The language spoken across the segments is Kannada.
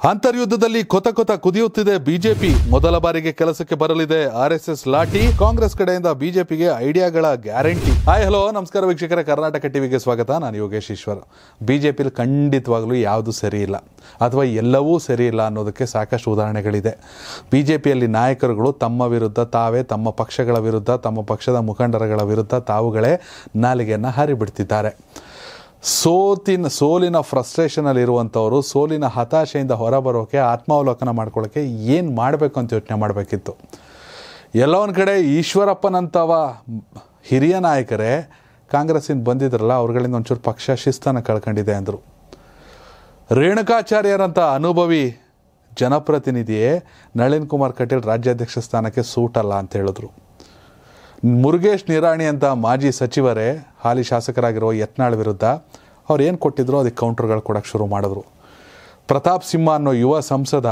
ಅಂತರ್ಯುದ್ಧದಲ್ಲಿ ಕೊತ ಕೊತ ಕುದಿಯುತ್ತಿದೆ ಬಿಜೆಪಿ ಮೊದಲ ಬಾರಿಗೆ ಕೆಲಸಕ್ಕೆ ಬರಲಿದೆ ಆರ್ ಎಸ್ ಎಸ್ ಲಾಠಿ ಕಾಂಗ್ರೆಸ್ ಕಡೆಯಿಂದ ಬಿಜೆಪಿಗೆ ಐಡಿಯಾಗಳ ಗ್ಯಾರಂಟಿ ಹಾಯ್ ಹಲೋ ನಮಸ್ಕಾರ ವೀಕ್ಷಕರ ಕರ್ನಾಟಕ ಟಿವಿಗೆ ಸ್ವಾಗತ ನಾನು ಯೋಗೇಶ್ ಈಶ್ವರ್ ಬಿಜೆಪಿಲಿ ಖಂಡಿತವಾಗ್ಲೂ ಯಾವುದು ಸರಿ ಇಲ್ಲ ಅಥವಾ ಎಲ್ಲವೂ ಸರಿ ಇಲ್ಲ ಅನ್ನೋದಕ್ಕೆ ಸಾಕಷ್ಟು ಉದಾಹರಣೆಗಳಿದೆ ಬಿಜೆಪಿಯಲ್ಲಿ ನಾಯಕರುಗಳು ತಮ್ಮ ವಿರುದ್ಧ ತಾವೇ ತಮ್ಮ ಪಕ್ಷಗಳ ವಿರುದ್ಧ ತಮ್ಮ ಪಕ್ಷದ ಮುಖಂಡರುಗಳ ವಿರುದ್ಧ ತಾವುಗಳೇ ನಾಲಿಗೆಯನ್ನು ಹಾರಿಬಿಡ್ತಿದ್ದಾರೆ ಸೋತಿನ ಸೋಲಿನ ಫ್ರಸ್ಟ್ರೇಷನಲ್ಲಿ ಇರುವಂಥವರು ಸೋಲಿನ ಹತಾಶೆಯಿಂದ ಹೊರಬರೋಕೆ ಆತ್ಮಾವಲೋಕನ ಮಾಡ್ಕೊಳ್ಳೋಕ್ಕೆ ಏನು ಮಾಡಬೇಕು ಅಂತ ಯೋಚನೆ ಮಾಡಬೇಕಿತ್ತು ಎಲ್ಲೋ ಒಂದು ಕಡೆ ಈಶ್ವರಪ್ಪನಂಥವ ಹಿರಿಯ ನಾಯಕರೇ ಕಾಂಗ್ರೆಸ್ಸಿಂದ ಬಂದಿದ್ರಲ್ಲ ಅವ್ರುಗಳಿಂದ ಒಂಚೂರು ಪಕ್ಷ ಶಿಸ್ತನ್ನು ಕಳ್ಕೊಂಡಿದೆ ಅಂದರು ರೇಣುಕಾಚಾರ್ಯರಂಥ ಅನುಭವಿ ಜನಪ್ರತಿನಿಧಿಯೇ ನಳಿನ್ ಕುಮಾರ್ ಕಟೀಲ್ ರಾಜ್ಯಾಧ್ಯಕ್ಷ ಸ್ಥಾನಕ್ಕೆ ಸೂಟಲ್ಲ ಅಂತ ಹೇಳಿದ್ರು ಮುರುಗೇಶ್ ನಿರಾಣಿ ಅಂತ ಮಾಜಿ ಸಚಿವರೇ ಹಾಲಿ ಶಾಸಕರಾಗಿರುವ ಯತ್ನಾಳ್ ವಿರುದ್ಧ ಅವ್ರು ಏನು ಕೊಟ್ಟಿದ್ರು ಅದಕ್ಕೆ ಕೌಂಟರ್ಗಳು ಕೊಡೋಕ್ಕೆ ಶುರು ಮಾಡಿದ್ರು ಪ್ರತಾಪ್ ಸಿಂಹ ಅನ್ನೋ ಯುವ ಸಂಸದ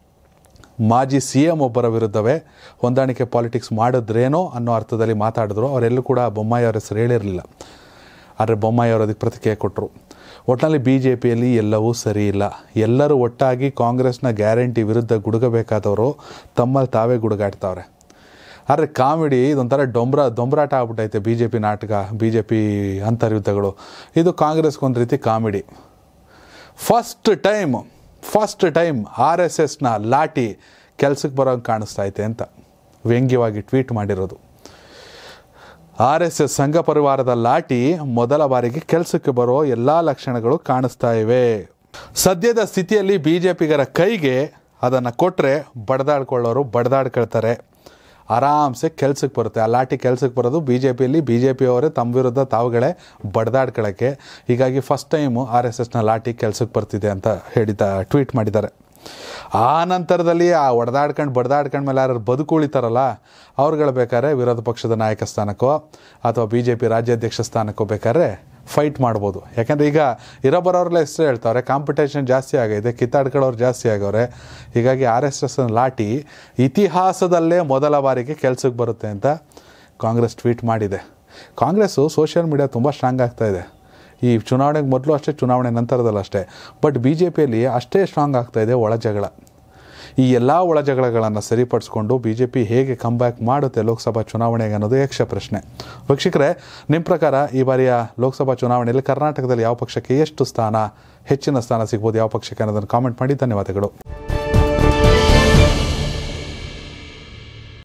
ಮಾಜಿ ಸಿ ಎಂ ಒಬ್ಬರ ವಿರುದ್ಧವೇ ಹೊಂದಾಣಿಕೆ ಪಾಲಿಟಿಕ್ಸ್ ಮಾಡಿದ್ರೇನೋ ಅನ್ನೋ ಅರ್ಥದಲ್ಲಿ ಮಾತಾಡಿದ್ರು ಅವರೆಲ್ಲೂ ಕೂಡ ಬೊಮ್ಮಾಯಿ ಅವ್ರ ಹೆಸರು ಹೇಳಿರಲಿಲ್ಲ ಆದರೆ ಬೊಮ್ಮಾಯಿ ಅವರು ಅದಕ್ಕೆ ಪ್ರತಿಕ್ರಿಯೆ ಕೊಟ್ಟರು ಒಟ್ಟಿನಲ್ಲಿ ಬಿ ಜೆ ಪಿಯಲ್ಲಿ ಎಲ್ಲವೂ ಸರಿ ಇಲ್ಲ ಎಲ್ಲರೂ ಒಟ್ಟಾಗಿ ಕಾಂಗ್ರೆಸ್ನ ಗ್ಯಾರಂಟಿ ವಿರುದ್ಧ ಗುಡುಗಬೇಕಾದವರು ತಮ್ಮಲ್ಲಿ ತಾವೇ ಗುಡುಗಾಡ್ತಾವ್ರೆ ಆದರೆ ಕಾಮಿಡಿ ಇದೊಂಥರ ಡೊಂಬ್ರ ದೊಂಬರಾಟ ಆಗ್ಬಿಟ್ಟೈತೆ ಬಿ ಜೆ ಪಿ ನಾಟಕ ಬಿ ಜೆ ಪಿ ಅಂತರ್ಯುದ್ಧಗಳು ಇದು ಕಾಂಗ್ರೆಸ್ಗೊಂದು ರೀತಿ comedy first time first time R S ಎಸ್ನ ಲಾಠಿ ಕೆಲ್ಸಕ್ಕೆ ಬರೋಂಗೆ ಕಾಣಿಸ್ತಾ ಐತೆ ಅಂತ ವ್ಯಂಗ್ಯವಾಗಿ ಟ್ವೀಟ್ ಮಾಡಿರೋದು ಆರ್ ಎಸ್ ಎಸ್ ಸಂಘ ಪರಿವಾರದ ಲಾಠಿ ಮೊದಲ ಬಾರಿಗೆ ಕೆಲಸಕ್ಕೆ ಬರೋ ಎಲ್ಲ ಲಕ್ಷಣಗಳು ಕಾಣಿಸ್ತಾ ಇವೆ ಸದ್ಯದ ಸ್ಥಿತಿಯಲ್ಲಿ ಬಿ ಜೆ ಪಿಗರ ಕೈಗೆ ಅದನ್ನು ಕೊಟ್ಟರೆ ಬಡ್ದಾಡ್ಕೊಳ್ಳೋರು ಬಡ್ದಾಡ್ಕೊಳ್ತಾರೆ ಆರಾಮ್ಸೆ ಕೆಲ್ಸಕ್ಕೆ ಬರುತ್ತೆ ಆ ಲಾಠಿ ಕೆಲ್ಸಕ್ಕೆ ಬರೋದು ಬಿ ಜೆ ಪಿಯಲ್ಲಿ ಬಿ ಜೆ ಪಿಯವರೇ ತಮ್ಮ ವಿರುದ್ಧ ತಾವುಗಳೇ ಬಡ್ದಾಡ್ಕೊಳ್ಳೋಕ್ಕೆ ಹೀಗಾಗಿ ಫಸ್ಟ್ ಟೈಮು ಆರ್ ಎಸ್ ಎಸ್ನ ಲಾಠಿ ಕೆಲ್ಸಕ್ಕೆ ಬರ್ತಿದೆ ಅಂತ ಹೇಳಿದ ಟ್ವೀಟ್ ಮಾಡಿದ್ದಾರೆ ಆ ನಂತರದಲ್ಲಿ ಆ ಹೊಡೆದಾಡ್ಕೊಂಡು ಬಡ್ದಾಡ್ಕೊಂಡ ಮೇಲೆ ಯಾರು ಬದುಕುಳಿತಾರಲ್ಲ ಅವ್ರುಗಳು ಬೇಕಾದ್ರೆ ವಿರೋಧ ಪಕ್ಷದ ನಾಯಕ ಸ್ಥಾನಕ್ಕೋ ಅಥವಾ ಬಿ ಜೆ ಪಿ ರಾಜ್ಯಾಧ್ಯಕ್ಷ ಸ್ಥಾನಕ್ಕೋ ಬೇಕಾದ್ರೆ ಫೈಟ್ ಮಾಡ್ಬೋದು ಯಾಕೆಂದರೆ ಈಗ ಇರೋ ಬರೋರೆಲ್ಲ ಹೆಸರು ಹೇಳ್ತಾವ್ರೆ ಕಾಂಪಿಟೇಷನ್ ಜಾಸ್ತಿ ಆಗೈತೆ ಕಿತ್ತಾಡ್ಕೊಳ್ಳೋರು ಜಾಸ್ತಿ ಆಗವ್ರೆ ಹೀಗಾಗಿ ಆರ್ ಎಸ್ ಎಸ್ ಲಾಠಿ ಇತಿಹಾಸದಲ್ಲೇ ಮೊದಲ ಬಾರಿಗೆ ಕೆಲ್ಸಕ್ಕೆ ಬರುತ್ತೆ ಅಂತ ಕಾಂಗ್ರೆಸ್ ಟ್ವೀಟ್ ಮಾಡಿದೆ ಕಾಂಗ್ರೆಸ್ಸು ಸೋಷಿಯಲ್ ಮೀಡಿಯಾ ತುಂಬ ಸ್ಟ್ರಾಂಗ್ ಆಗ್ತಾ ಇದೆ ಈ ಚುನಾವಣೆಗೆ ಮೊದಲು ಅಷ್ಟೇ ಚುನಾವಣೆ ನಂತರದಲ್ಲೂ ಅಷ್ಟೇ ಬಟ್ ಬಿ ಜೆ ಪಿಯಲ್ಲಿ ಅಷ್ಟೇ ಸ್ಟ್ರಾಂಗ್ ಆಗ್ತಾ ಇದೆ ಒಳ ಜಗಳ ಈ ಎಲ್ಲ ಒಳ ಜಗಳಗಳನ್ನು ಸರಿಪಡಿಸ್ಕೊಂಡು ಬಿ ಜೆ ಪಿ ಹೇಗೆ ಕಮ್ಬ್ಯಾಕ್ ಮಾಡುತ್ತೆ ಲೋಕಸಭಾ ಚುನಾವಣೆಗೆ ಅನ್ನೋದು ಯಕ್ಷ ಪ್ರಶ್ನೆ ವೀಕ್ಷಕರೇ ನಿಮ್ಮ ಪ್ರಕಾರ ಈ ಬಾರಿಯ ಲೋಕಸಭಾ ಚುನಾವಣೆಯಲ್ಲಿ ಕರ್ನಾಟಕದಲ್ಲಿ ಯಾವ ಪಕ್ಷಕ್ಕೆ ಎಷ್ಟು ಸ್ಥಾನ ಹೆಚ್ಚಿನ ಸ್ಥಾನ ಸಿಗ್ಬೋದು ಯಾವ ಪಕ್ಷಕ್ಕೆ ಅನ್ನೋದನ್ನು ಕಾಮೆಂಟ್ ಮಾಡಿ ಧನ್ಯವಾದಗಳು